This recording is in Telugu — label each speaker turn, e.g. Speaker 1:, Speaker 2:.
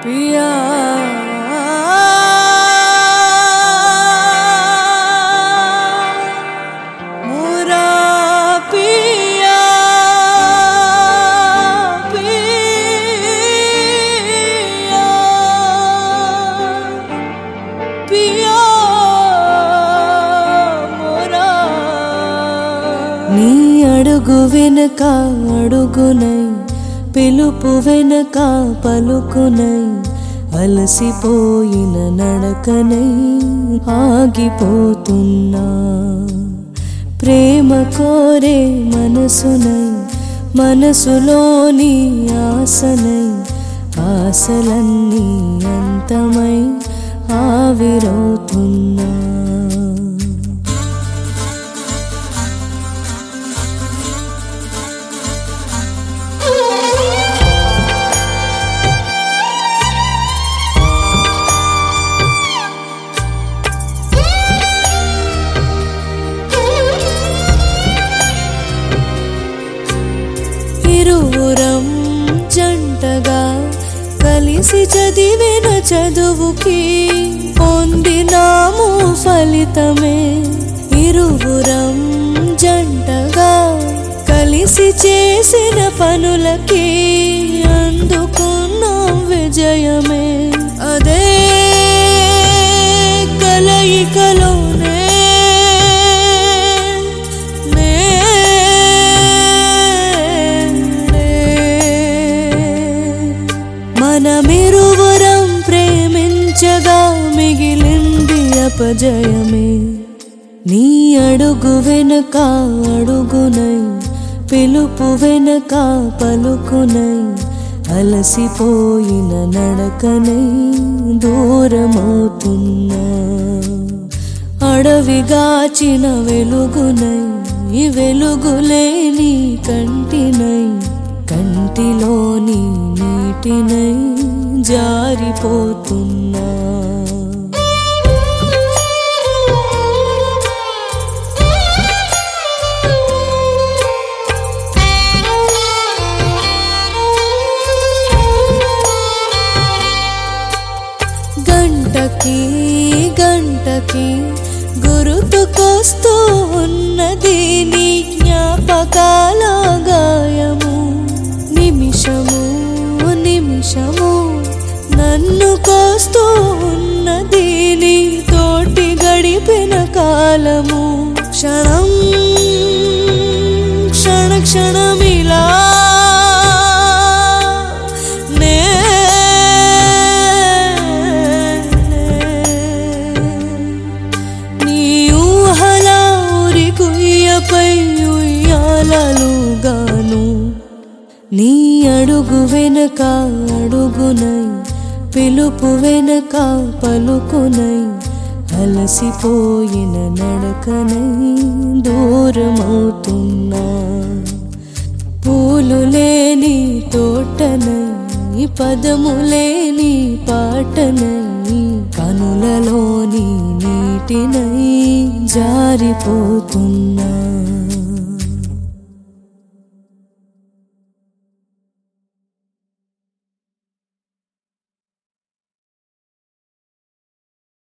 Speaker 1: पिया मोरा पिया पिया पिया मोरा నీ అడుగు వెనక అడుగునై పిలుపు వెనక పలుకునై అలసిపోయిన నడకనై ఆగిపోతున్నా ప్రేమ కోరే మనసునై మనసులోని ఆసనై ఆశలన్నీ అంతమై ఆవిరవుతున్నా ఇరువురం జంటగా కలిసి చదివిన చదువుకి పొందినాము ఫలితమే ఇరువురం జంటగా కలిసి చేసిన పనులకి అందుకున్నాం విజయమే అదే కలయికలోనే మనమిరువురం ప్రేమించగా మిగిలింది అపజయమే నీ అడుగు వెనక అడుగునై పిలుపు వెనక పలుకునై అలసిపోయిన నడకనై దూరమవుతున్నా అడవిగాచిన వెలుగునై ఈ వెలుగులేని కంటినై కంటిలోని నీటినై జారిపోతున్నా గంటకి గంటకి గుర్తుకొస్తూ ఉన్నది నీ జ్ఞాపకాల గాయము నిమిషము నిమిషము నన్ను కోస్తూ ఉన్నది నీ తోటి గడిపిన కాలము క్షణం క్షణ క్షణమిలా నే నీ ఊహల ఊరి కుయ్యపై ఉయ్యాలలుగాను నీ అడుగు వెనక అడుగునై పిలుపు వెనక పలుకునై అలసిపోయిన నడకనై దూరమవుతున్నా పూలు లేని తోటనై పదము లేని పాటనై కనులలోని నీటినై జారిపోతున్నా